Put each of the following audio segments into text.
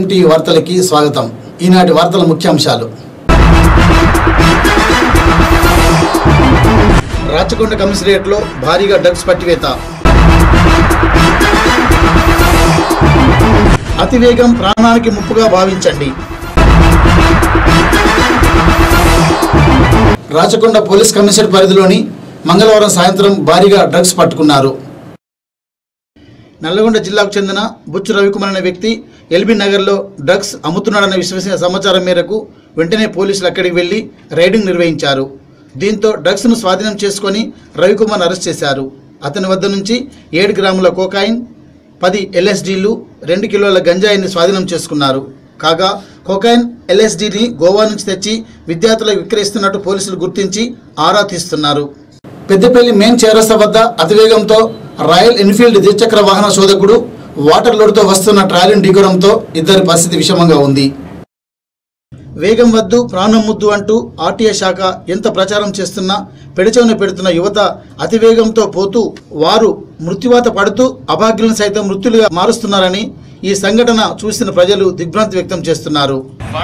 TV వార్తలకి స్వాగతం ఈనాటి వార్తల ముఖ్యాంశాలు రాచకొండ కమిషనరేట్లో భారీగా డ్రగ్స్ పట్టివేత అతివేగం ప్రాణానికి ముప్పుగా భావించండి రాచకొండ పోలీస్ కమిషనర్ పరిధిలోని మంగళవారం సాయంత్రం భారీగా డ్రగ్స్ పట్టుకున్నారు నల్లగొండ జిల్లాకు చెందిన బుచ్చు రవికుమార్ అనే వ్యక్తి ఎల్బీ నగర్లో డ్రగ్స్ అమ్ముతున్నాడన్న విశ్వసనీయ సమాచారం మేరకు వెంటనే పోలీసులు అక్కడికి వెళ్లి రైడింగ్ నిర్వహించారు దీంతో డ్రగ్స్ను స్వాధీనం చేసుకొని రవికుమార్ అరెస్ట్ చేశారు అతని వద్ద నుంచి ఏడు గ్రాముల కోకాయిన్ పది ఎల్ఎస్డీలు రెండు కిలోల గంజాయిని స్వాధీనం చేసుకున్నారు కాగా కోకాయిన్ ఎల్ఎస్డీని గోవా నుంచి తెచ్చి విద్యార్థులకు విక్రయిస్తున్నట్టు పోలీసులు గుర్తించి ఆరా తీస్తున్నారు పెద్దపల్లి మెయిన్ చౌరస్తా వద్ద అతివేగంతో రాయల్ ఎన్ఫీల్డ్ ద్విచక్ర వాహన శోధకుడు వాటర్ లోడ్తో వస్తున్న ట్రాలీని ఢీకొనడంతో ఇద్దరి పరిస్థితి విషమంగా ఉంది వేగం వద్దు ప్రాణం ముద్దు అంటూ ఆర్టీఏ శాఖ ఎంత ప్రచారం చేస్తున్నా పెడచెవిన పెడుతున్న యువత అతివేగంతో పోతూ వారు మృత్యువాత పడుతూ అభాగ్యులను సైతం మృత్యులుగా మారుస్తున్నారని ఈ సంఘటన చూసిన ప్రజలు దిగ్భ్రాంతి వ్యక్తం చేస్తున్నారు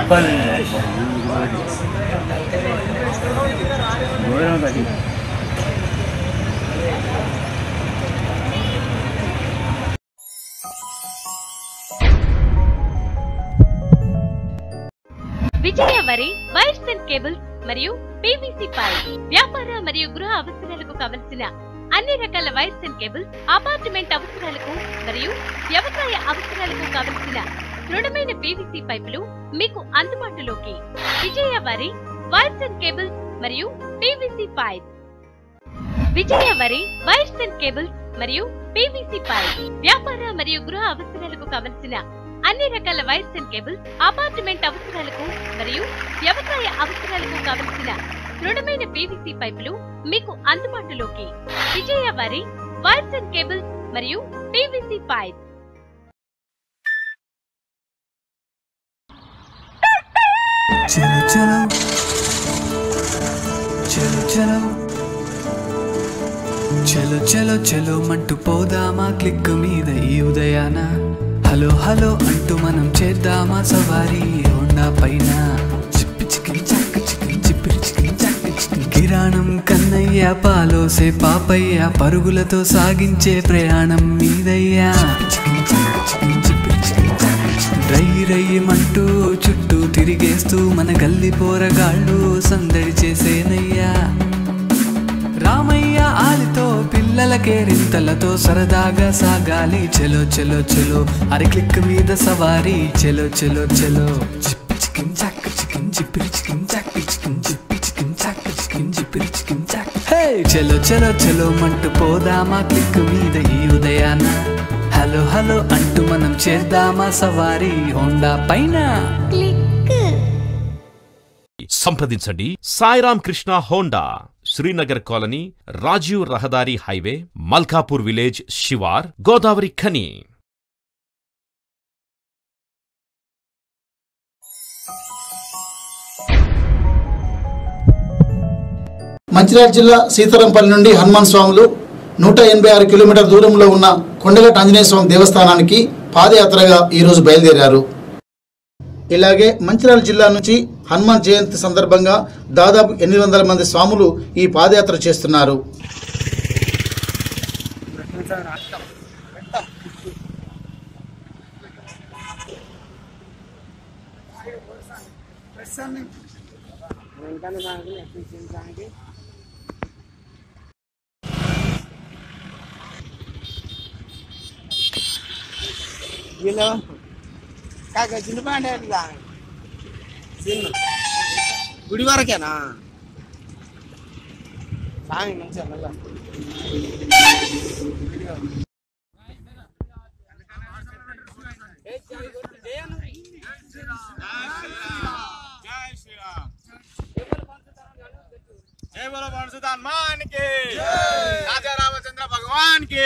విజయ వరి వైర్స్ అండ్ కేబుల్స్ మరియు పీవీసీ పైప్ వ్యాపార మరియు గృహ అవసరాలకు కావలసిన అన్ని రకాల వైర్స్ అండ్ కేబుల్స్ అపార్ట్మెంట్ అవసరాలకు మరియు వ్యవసాయ అవసరాలకు కావలసిన దృఢమైన పీవీసీ పైపులు మీకు అందుబాటులోకి విజయ వరి వైర్స్ అండ్ కేబుల్స్ మరియు పీవీసీ పైప్ విజయ వరి వైర్స్ అండ్ కేబుల్స్ మరియు పీవీసీ పైప్ వ్యాపార మరియు గృహ అవసరాలకు కావలసిన అన్ని రకాల వైర్స్ అండ్ కేబుల్స్ అపార్ట్మెంట్ అవసరాలకు మరియు వ్యవసాయ అవసరాలకు కావలసిన దృఢమైన పీవీసీ పైపులు మీకు అందుబాటులోకి విజయ వారి వైర్స్ అండ్ కేబుల్స్ మరియు పీవీసీ పైప్ చలో చలో చలో చలో చలో చలో చలో మంటూ పోదామా క్లిక్ మీద ఈ ఉదయాన హలో హలో అంటూ మనం చేద్దామా సవారీ హోండా పైన చిప్పి చికిన్ చక్క చికిన్ చిప్పిరి చికిన్ చక్క చికిన్ కిరాణం కన్నయ్య పాలోసే పాపయ్య పరుగులతో సాగించే ప్రయాణం మీదయ్యా చికిన్ చక్క చికిన్ చిప్పిరి చికిన్ చక్క చికిన్. రై రయ్యమంటూ చుట్టూ తిరిగేస్తూ మన గల్లి పోరగాళ్ళు సందడి చేసేనయ్యా రామయ్య ఆలితో పిల్లలకే రింతలతో సరదాగా సాగాలి చెలో చెలో చెలో అరి క్లిక్ మీద సవారీ చెలో చెలో చెలో చిప్పి చికిన్ చాక్ చికిన్ చిప్పిరి చికిన్ చాక్ చికిన్ చిప్పి చికిన్ చాక్ చికిన్ చిప్పిరి చికిన్ చాక్ హే చెలో చెలో చెలో మంటూ పోదామా క్లిక్ మీద ఈ ఉదయాన హలో హలో అంటూ మనం చేద్దామా సవారీ హోండా పైన సంప్రదించండి సాయిరామ్ కృష్ణ హోండా శ్రీనగర్ కాలనీ రాజీవ్ రహదారి హైవే మల్కాపూర్ విలేజ్ శివార్ గోదావరి ఖని మంచిర్యాల జిల్లా సీతారాంపల్లి నుండి హనుమాన్ స్వాములు నూట ఎనభై ఆరు కిలోమీటర్ దూరంలో ఉన్న కొండగట్ట ఆంజనేయ స్వామి దేవస్థానానికి పాదయాత్రగా ఈరోజు బయలుదేరారు ఇలాగే మంచిర్యాల జిల్లా నుంచి హనుమాన్ జయంతి సందర్భంగా దాదాపు ఎనిమిది వందల మంది స్వాములు ఈ పాదయాత్ర చేస్తున్నారు వీళ్ళు కాక చిన్న ప్యాంట్ చిన్న గుడి వరకేనా సామి మంచిగా మళ్ళా जय बोलो पवन मान के राजा रामचंद्र भगवान की